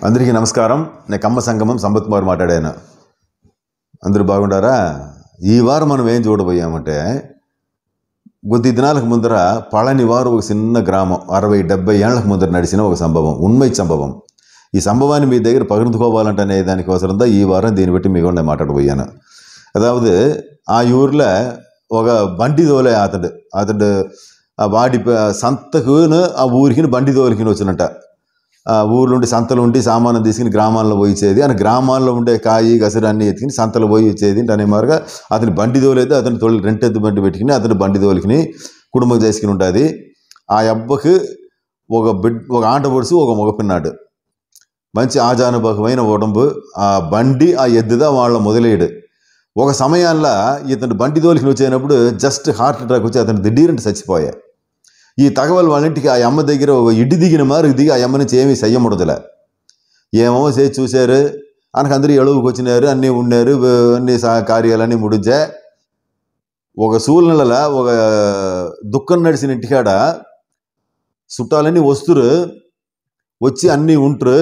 అందరికీ నమస్కారం నేను కమ్మ సంగమం సంపత్ కుమార్ మాట్లాడాను అందరూ బాగుండారా ఈ వారం మనం ఏం చూడబోయామంటే కొద్ది దినాలకు ముందర పళని వారు ఒక చిన్న గ్రామం అరవై డెబ్బై ఏళ్లకు ముందర నడిచిన ఒక సంభవం ఉన్మై సంభవం ఈ సంభవాన్ని మీ దగ్గర పగిర్చుకోవాలంటే దానికోసరందా ఈ వారం దీన్ని బట్టి మీకు నేను మాట్లాడబోయాను అదావదు ఆ ఊర్లో ఒక బండి తోలే అతడు అతడు ఆ వాడి ప- సంతకును ఆ ఊరికి బండి తోలికి వచ్చినట్ట ఆ ఊర్లో ఉండి సంతలో ఉండి సామాను తీసుకుని గ్రామాల్లో పోయి ఇచ్చేది అని గ్రామాల్లో ఉండే కాయి గసరు అన్ని ఎత్తుకుని సంతలో పోయి ఇచ్చేది అనే మారుగా అతని బండి తోలేదు అతని తొలి రెంటెద్దు బండి పెట్టుకుని అతని బండి తోలికిని కుటుంబం చేసుకుని ఉంటుంది ఆ అబ్బకి ఒక బిడ్ ఒక ఆంట పొడుసు ఒక మగపిన్నాడు మంచి ఆజానుభవమైన ఉడంబు ఆ బండి ఆ ఎద్దుదా వాళ్ళ మొదలేయడు ఒక సమయాల్లో ఇతను బండి తోలికి వచ్చేటప్పుడు జస్ట్ హార్ట్ అటాక్ వచ్చి అతను దిడ్డీరంటే చచ్చిపోయా ఈ తగవలు వాళ్ళ ఇంటికి ఆ అమ్మ దగ్గర ఒక ఇడ్డి దిగిన మారు దిగి ఆ అమ్మ నుంచి ఏమీ చెయ్యముడదులే ఏమో చేసి చూశారు అనకు అందరూ ఎಳುవుకి వచ్చినారు అన్నీ ఉన్నారు వ- అన్ని సా కార్యాలన్నీ ముడించా ఒక సూళ్ళ ఒక దుఃఖం నడిచిన ఇంటికాడ చుట్టాలన్నీ వస్తురు వచ్చి అన్నీ ఉంటరు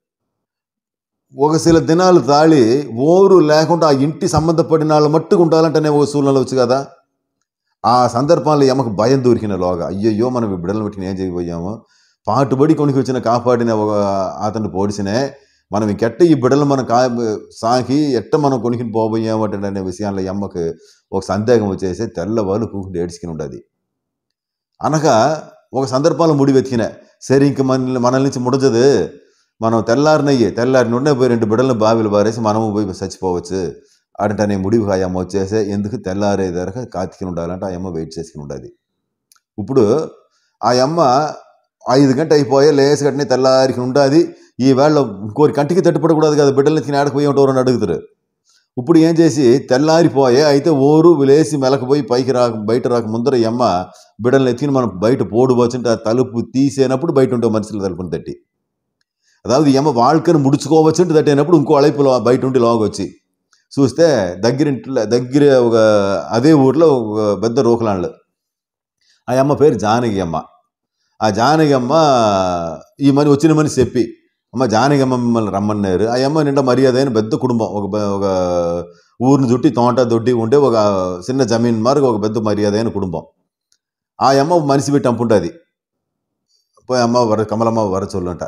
ఒక చిల దినాలు తాళి ఓరు లేకుండా ఆ ఇంటి సంబంధపడిన వాళ్ళు మట్టుకు ఉండాలంటేనే ఒక సూళ్ళలో వచ్చు కదా ఆ సందర్భంలో ఎమకు భయం దొరికిన లోగా అయ్యయ్యో మనం ఈ బిడ్డలను పెట్టి ఏం చేయబోయాము పాటుబడి కొనికి వచ్చిన కాపాడిన ఒక అతను పోడిసినే మనం ఇంకెట్ట ఈ బిడ్డలు మనం కా సాకి ఎట్ట మనం కొనుక్కుని పోబోయామట అనే విషయాల్లో ఈ అమ్మకు ఒక సందేహం వచ్చేసి తెల్లవాళ్ళు కూకుంటే ఏడ్చుకుని ఉండదు అనగా ఒక సందర్భంలో ముడి వెతికిన సరే ఇంక మన మనల్ నుంచి ముడజదు మనం తెల్లారినయ్యి తెల్లారి నుండే పోయి రెండు బిడ్డలను బావిలు బారేసి మనము పోయి చచ్చిపోవచ్చు అటనే ముడివి ఆ అమ్మ వచ్చేసే ఎందుకు తెల్లారేదాకా కాతికి ఉండాలంటే ఆ అమ్మ వెయిట్ చేసుకుని ఉండదు ఇప్పుడు ఆ అమ్మ ఐదు గంట అయిపోయే లేసి గంటనే తెల్లారికి ఉండాది ఈ వేళ ఇంకోరి కంటికి తట్టుపడకూడదు కదా బిడ్డలు ఎత్తుకుని ఆడకపోయి ఉంటారు అడుగుతారు ఇప్పుడు ఏం చేసి తెల్లారిపోయే అయితే ఓరు లేసి మెలకపోయి పైకి రాక బయట రాక ముందర ఈ అమ్మ బిడ్డలను ఎత్తుకుని మనం బయట పోడు వచ్చుంటే ఆ తలుపు తీసేనప్పుడు బయట ఉంటే మనుషుల తలుపుని తట్టి అதாவது ఈ అమ్మ వాళ్ళకని ముడుచుకోవచ్చుంటే తట్టేనప్పుడు ఇంకో అళైపులో బయట ఉండి లోగొచ్చి చూస్తే దగ్గరింట్లో దగ్గర ఒక అదే ఊర్లో ఒక పెద్ద రోకలాండ్లు ఆ అమ్మ పేరు జానకి అమ్మ ఆ జానకి అమ్మ ఈ మని వచ్చిన మనిషి చెప్పి అమ్మ జానకి అమ్మ మిమ్మల్ని రమ్మన్నారు ఆ అమ్మ నిండా మర్యాద అయిన పెద్ద కుటుంబం ఒక బ- ఒక ఊరిని చుట్టి తోట దొడ్డి ఉంటే ఒక చిన్న జమీన్ మార్గ ఒక పెద్ద మర్యాద అయిన కుటుంబం ఆ అమ్మ మనిషి పెట్టి అంపుంటుంది పోయి అమ్మ వర కమలమ్మ వరచొల్లంట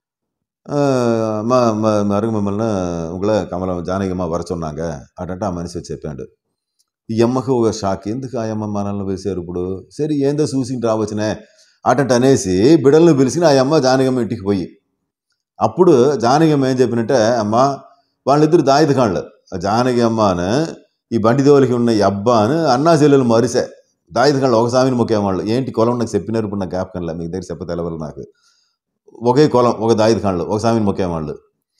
మా మరుగు మిమ్మల్ని உங்களை కమలం జానకిమ్మ వర சொன்னாங்க అటంటే ఆ మనిషి వచ్చి చెప్పాడు ఈ అమ్మకు ఒక షాక్ ఎందుకు ఆ అమ్మ మనల్ని పిలిచారు ఇప్పుడు సరే ఏందో చూసి రావచ్చునే అటంట అనేసి బిడలను పిలిచిన ఆ అమ్మ జానకమ్మ ఇంటికి పోయి అప్పుడు జానకమ్మ ఏం చెప్పినట్టే అమ్మ వాళ్ళిద్దరు దాయిద కాళ్ళు జానకి అమ్మను ఈ బండి దోలికి ఉన్న ఈ అబ్బాను అన్నా చెల్లెలు మరిసే దాయిద కాళ్ళు ఒక సామిని మొక్కేవాళ్ళు ఏంటి కొలం నాకు చెప్పినారు ఇప్పుడు నాకు జ్ఞాపకంలో మీకు దగ్గర చెప్ప తెలవాలి నాకు ఒకే కులం ఒక దాయిద కాళ్ళు ఒక సామిని మొక్కేవాళ్ళు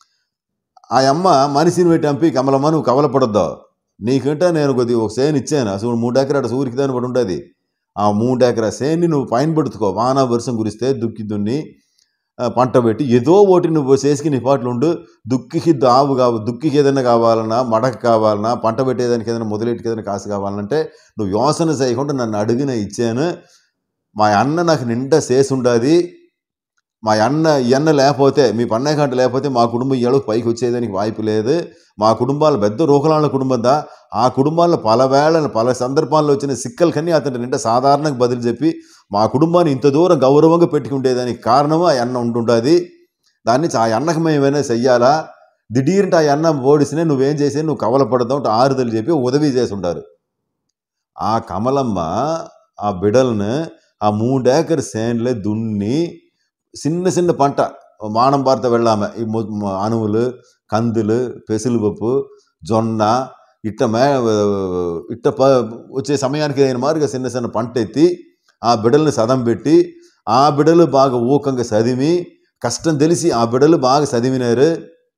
ఆ అమ్మ మనిషిని పెట్టి అంపి కమలమ్మ నువ్వు కవలపడొద్దు నీకంటే నేను కొద్దిగా ఒక సేను ఇచ్చాను అసలు మూడు ఎకరాట సూరికి దాన్ని పడి ఉంటుంది ఆ మూడు ఎకరా సేన్ని నువ్వు పైన పడుతుకో వాన వర్షం కురిస్తే దుక్కి దున్ని ఆ, పంట పెట్టి ఏదో ఒకటి నువ్వు చేసుకుని నీ పాటలు ఉండు దుక్కికి దావు కావు దుక్కికి ఏదైనా కావాలన్నా మడక కావాలన్నా పంట పెట్టేదానికి ఏదైనా మొదలెట్టుకి ఏదైనా కాసు కావాలంటే నువ్వు యోసన చేయకుండా నన్ను అడిగిన ఇచ్చాను మా అన్న నాకు నిండా చేసి ఉండాది మా అన్న ఈ అన్న లేకపోతే మీ పన్నయ్య కంట లేకపోతే మా కుటుంబం ఏళ్ళకు పైకి వచ్చేదానికి వాய்ப்பு లేదు మా కుటుంబాలు పెద్ద రోకలాళ్ళ కుటుంబందా ఆ కుటుంబాల్లో పలవేళ పల సందర్భాల్లో వచ్చిన సిక్కలకన్నీ అతని నిండా సాధారణంగా బదులు చెప్పి మా కుటుంబాన్ని ఇంత దూరం గౌరవంగా పెట్టుకుంటేదానికి కారణము ఆ అన్న ఉంటుంటుంది దాని నుంచి ఆ అన్నకు మేము ఏమైనా చెయ్యాలా దిಢీరంటే ఆ అన్న ఓడిసినే నువ్వేం చేసే నువ్వు కవలపడదాం అంటే ఆరుదలు చెప్పి ఉదవి చేసి ఉంటారు ఆ కమలమ్మ ఆ బిడలను ఆ మూడేకర్ సేన్లే దున్ని చిన్న చిన్న పంట మానం భారత వెళ్ళామె ఈ ము- మ- అనువులు కందులు పెసులుపప్పు జొన్న ఇట్ట మే ఇట్ట ప వచ్చే సమయానికి అయిన మారుగా చిన్న చిన్న పంట ఎత్తి ఆ బిడల్ని సదం పెట్టి ఆ బిడలు బాగా ఊకంగా చదివి కష్టం తెలిసి ఆ బిడలు బాగా చదివినారు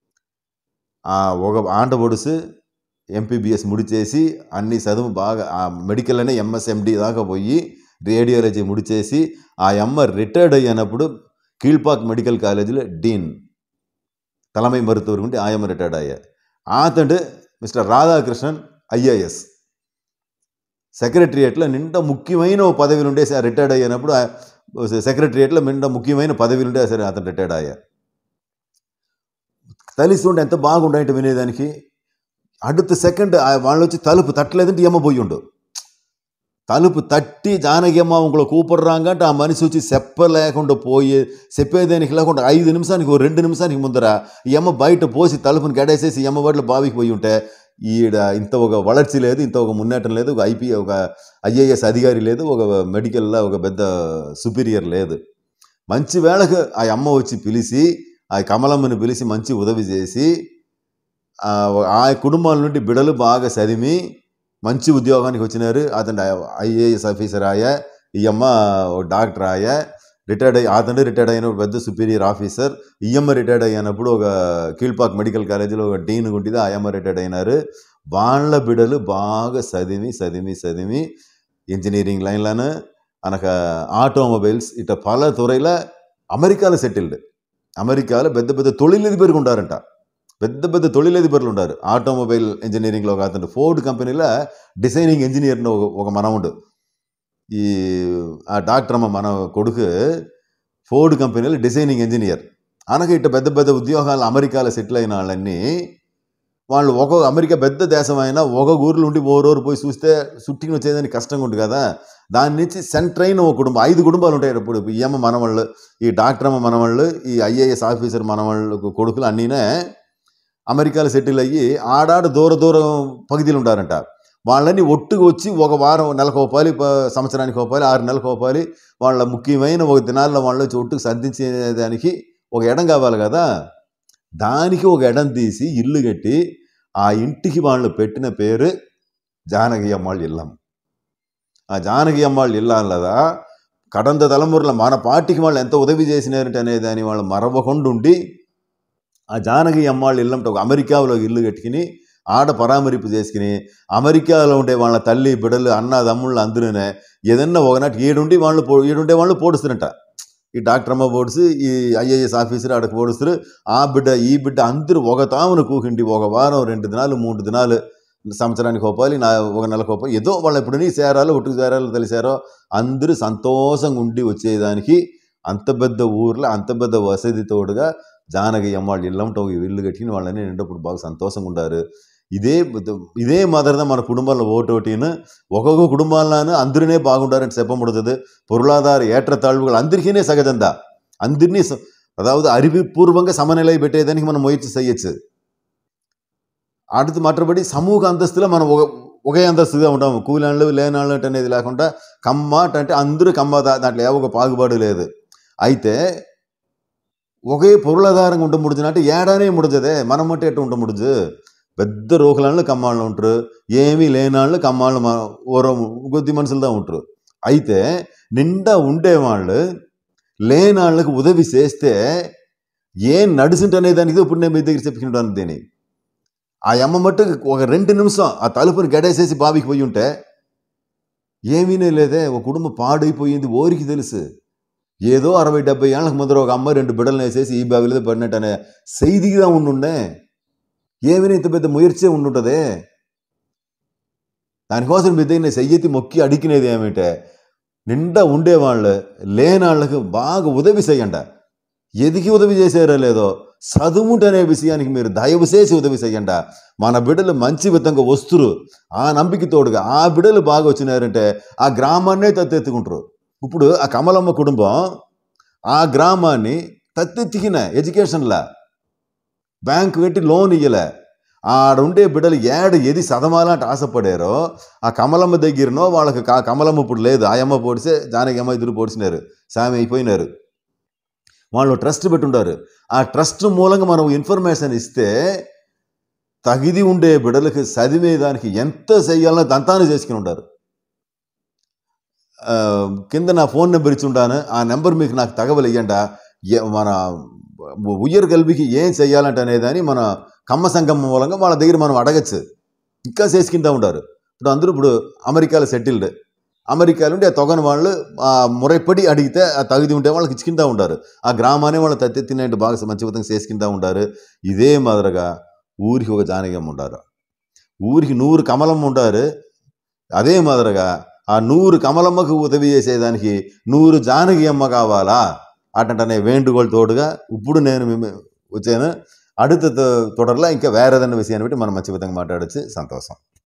ఆ ఒక ఆంట పొడుసు ఎంపీబీఎస్ ముడి చేసి అన్ని చదువు బాగా ఆ మెడికల్ అనే ఎంఎస్ఎండి దాకా పోయి రేడియాలజీ ముడి చేసి ఆ అమ్మ రిటైర్డ్ అయ్యినప్పుడు కీழ்పాక్ మెడికల్ కాలేజీలో డీన్ తలమై మరుతూరు ఉంటే ఆయమ్మ రిటైర్డ్ అయ్యా అతడు మిస్టర్ రాధాకృష్ణన్ ఐఏఎస్ సెక్రటరియట్లో నిండా ముఖ్యమైన ఓ పదవిలు ఉండే రిటైర్డ్ అయ్యినప్పుడు ఆ సెక్రటరియట్లో నిండా ముఖ్యమైన పదవిలు ఉండే సరే అతను రిటైర్డ్ అయ్యా తలిసి ఉంటే ఎంత బాగుండంటే వినేదానికి அடுத்த సెకండ్ వాళ్ళు వచ్చి తలుపు తట్టలేదంటే ఏమో పోయి ఉండు తలుపు తట్టి జానకి అమ్మ ఉங்களை కూపడురాంగంటే ఆ మనిషి వచ్చి చెప్పలేకుండా పోయి చెప్పేదానికి లేకుండా ఐదు నిమిషానికి ఓ రెండు నిమిషానికి ముందర ఈ అమ్మ బయట పోసి తలుపుని గడేసేసి ఈ అమ్మ బడిలో బావికి పోయి ఉంటే ఈడ ఇంత ఒక వளర్చి లేదు ఇంత ఒక మున్నేటం లేదు ఒక ఐపీ ఒక ఐఏఎస్ అధికారి లేదు ఒక మెడికల్లో ఒక పెద్ద సుపీరియర్ లేదు మంచి వేళకు ఆ అమ్మ వచ్చి పిలిచి ఆ కమలమ్మని పిలిచి మంచి ఉదవి చేసి ఆ ఆ కుటుంబాల నుండి బిడలు బాగా చదివి మంచి ఉద్యోగానికి వచ్చినారు అతను ఐఏఎస్ ఆఫీసర్ ఆయా ఈ అమ్మ ఓ డాక్టర్ ఆయా రిటైర్డ్ అయ్యి అతను రిటైర్డ్ అయిన ఒక పెద్ద సుపీరియర్ ఆఫీసర్ ఈ అమ్మ రిటైర్డ్ అయినప్పుడు ఒక కీழ்పాక్ మెడికల్ కాలేజీలో ఒక డీన్ ఉంటుంది ఆ అమ్మ రిటైర్డ్ అయినారు వాళ్ళ బిడలు బాగా చదివి చదివి చదివి ఇంజనీరింగ్ లైన్లను అనక ఆటోమొబైల్స్ ఇట పల துறையில் అమెరికాలో సెటిల్డ్ అమెరికాలో పెద్ద పెద్ద తొలిలధిపరులు ఉంటారంట పెద్ద పెద్ద తొలిలధిపరులు ఉంటారు ఆటోమొబైల్ ఇంజనీరింగ్లో ఒక అతను ఫోర్డ్ కంపెనీలో డిజైనింగ్ ఇంజనీర్ ఒక ఒక మనవుడు ఈ ఆ డాక్టర్ అమ్మ మన కొడుకు ఫోర్డ్ కంపెనీలో డిజైనింగ్ ఇంజనీర్ అనగా ఇట్ట పెద్ద పెద్ద ఉద్యోగాలు అమెరికాలో సెటిల్ అయిన వాళ్ళన్నీ వాళ్ళు ఒక అమెరికా పెద్ద దేశం అయినా ఒక ఊర్లో ఉండి ఓరోరు పోయి చూస్తే చుట్టికి వచ్చేదానికి కష్టంగా ఉంటుంది కదా దాని నుంచి సెంటర్ అయిన ఒక కుటుంబం ఐదు కుటుంబాలు ఉంటాయి ఇప్పుడు ఈ అమ్మ మనవాళ్ళు ఈ డాక్టర్ అమ్మ మనవాళ్ళు ఈ ఐఏఎస్ ఆఫీసర్ మనవాళ్ళు కొడుకులు అన్నీనే అమెరికాలో సెటిల్ అయ్యి ఆడాడ దూర దూరం పగిదీలు ఉంటారంట వాళ్ళని ఒట్టుకు వచ్చి ఒక వారం నెలకు ఓపాలి సంవత్సరానికి ఓపాలి ఆరు నెలలకు ఓపాలి వాళ్ళ ముఖ్యమైన ఒక దినాల్లో వాళ్ళు వచ్చి ఒట్టుకు సంధించేదానికి ఒక ఎడం కావాలి కదా దానికి ఒక ఎడం తీసి ఇల్లు కట్టి ఆ ఇంటికి వాళ్ళు పెట్టిన పేరు జానకి అమ్మాళ్ళు ఇల్లం ఆ జానకి అమ్మాళ్ళు ఇల్లాలదా కడంత తలమురల మన పార్టీకి వాళ్ళు ఎంత ఉదవి చేసినారంటే అనే దాన్ని వాళ్ళు మరవకుండా ఉండి ఆ జానకి అమ్మాళ్ళు ఇల్లంటే ఒక అమెరికాలో ఇల్లు కట్టుకుని ఆడ పరామరింపు చేసుకుని అమెరికాలో ఉండే వాళ్ళ తల్లి బిడ్డలు అన్న తమ్ముళ్ళు అందరూనే ఏదన్నా ఒకనాటి ఏడుండి వాళ్ళు పో ఏడుండే వాళ్ళు పోడుస్తున్నట ఈ డాక్టర్ అమ్మ పోడుసు ఈ ఐఏఎస్ ఆఫీసర్ ఆడకు పోడుస్తారు ఆ బిడ్డ ఈ బిడ్డ అందరూ ఒక తామును కూకుండి ఒక వారం రెండు దినాలు మూడు దినాలు సంవత్సరానికి కోపాలి నా ఒక నెల కోపాలి ఏదో వాళ్ళు ఎప్పుడు చేరాలో ఒట్టుకు చేరాలో తెలిసారో అందరూ సంతోషంగా ఉండి వచ్చేదానికి అంత పెద్ద ఊర్లో అంత పెద్ద వసతి తోడుగా జానకి అమ్మాళ్ళు ఇల్లంటో ఇల్లు కట్టిన వాళ్ళని నిండప్పుడు బాగా సంతోషంగా ఉంటారు ఇదే ఇదే మాదిరిగా మన కుటుంబంలో ఓటోటిను ఒక్కొక్క కుటుంబాలను అందరినే బాగుంటారని చెప్పబడుతుంది పొరులాధార ఏற்றத்தாழ்வுகள் అందరికీనే సగజందా అందరినీ స- அதாவது அறிவுபூர்வங்க சமநிலை పెట్టేదానికి మనం ముయற்சி చేయొచ్చు அடுத்து మற்றబడి సమూహ అంతస్తులో మనం ఒక ఒకే అంతస్తుగా ఉంటాం కూలాళ్ళు లేనాళ్ళు అనేది లేకుండా కమ్మాట అంటే అందరూ కమ్మ దా- దాంట్లో ఏ ఒక పాగుబాటు లేదు అయితే ఒకే పొరులాధారంగా ఉంట ముడుచునంటే ఏడానే ముడుజదే మనం మట్టి ఎట్టు ఉంట ముడుజు పెద్ద రోగులను కమ్మాళ్ళు ఉంటారు ఏమీ లేనాళ్ళు కమ్మాళ్ళు మ- ఓరో కొద్ది మనుషులదా ఉంటారు అయితే నిండా ఉండేవాళ్ళు లేనాళ్ళకి ఉదవి చేస్తే ఏం నడుచుంటనే దానికి ఇప్పుడు నేను మీ దగ్గర చెప్పుకుంటాను దీని ఆ అమ్మ మట్టు ఒక రెండు నిమిషం ఆ తలుపుని గడేసేసి బావికి పోయి ఉంటే ఏమీనే లేదే ఒక కుటుంబం పాడైపోయింది ఓరికి తెలుసు ఏదో అరవై డెబ్బై ఏళ్ళకి ముందర ఒక అమ్మ రెండు బిడ్డలను వేసేసి ఈ బావిలో పడినట్టు అనే செய்திగా ఉండుండే ఏమైనా ఇంత పెద్ద ముయర్చే ఉండుంటదే దానికోసం మీ దగ్గర చెయ్యెత్తి మొక్కి అడిగినది ఏమిటే నిండా ఉండేవాళ్ళు లేనాళ్ళకు బాగా ఉదవి చేయండ ఎదికి ఉదవి చేశారో లేదో చదువుటనే విషయానికి మీరు దయవు చేసి ఉదవి చేయండి మన బిడ్డలు మంచి విధంగా వస్తురు ఆ నంపిక తోడుగా ఆ బిడ్డలు బాగా వచ్చినారంటే ఆ గ్రామాన్నే తత్తెత్తుకుంటారు ఇప్పుడు ఆ కమలమ్మ కుటుంబం ఆ గ్రామాన్ని తత్తెత్తికిన ఎడ్యుకేషన్లా బ్యాంక్ పెట్టి లోన్ ఇయ్యలే ఆడుండే బిడ్డలు ఏడ ఎది చదవాలంటే ఆశపడారో ఆ కమలమ్మ దగ్గరనో వాళ్ళకి కా కమలమ్మ ఇప్పుడు లేదు ఆయమ్మ పొడిసే జానకి అమ్మ ఇద్దరు పొడిచినారు సామి అయిపోయినారు వాళ్ళు ట్రస్ట్ పెట్టుంటారు ఆ ట్రస్ట్ మూలంగా మనం ఇన్ఫర్మేషన్ ఇస్తే తగిది ఉండే బిడ్డలకి చదివేదానికి ఎంత చెయ్యాలనో దంతాన్ని చేసుకుని ఉంటారు ఆ, కింద నా ఫోన్ నెంబర్ ఇచ్చి ఉంటాను ఆ నెంబర్ మీకు నాకు తగవలియ్యంట మన ఉయ్యర్ కల్వికి ఏం చెయ్యాలంట అనేదాన్ని మన కమ్మ సంఘం మూలంగా వాళ్ళ దగ్గర మనం అడగచ్చు ఇంకా చేసుకుంటూ ఉంటారు ఇప్పుడు అందరూ ఇప్పుడు అమెరికాలో సెటిల్డ్ అమెరికాలో ఉండి ఆ తొగని వాళ్ళు ఆ ముறைப்படி అడిగితే ఆ తగిది ఉంటే వాళ్ళకి ఇచ్చుకుంటూ ఉంటారు ఆ గ్రామాన్ని వాళ్ళు తత్తెత్తినట్టు బాగా మంచి విధంగా చేసుకుంటూ ఉంటారు ఇదే మాదిరిగా ఊరికి ఒక జానకమ్మ ఉంటారు ఊరికి నూరు కమలమ్మ ఉంటారు అదే మాదిరిగా ఆ నూరు కమలమ్మకు ఉదవి చేసేదానికి నూరు జానకి అమ్మ కావాలా అటంటనే వేండుగోలు తోడుగా ఇప్పుడు నేను మిమ్మ- వచ్చాను அடுத்த தொ- தொடரில் ఇంకా వేరే ఏదైనా విషయాన్ని బట్టి మనం మంచి విధంగా మాట్లాడచ్చు సంతోషం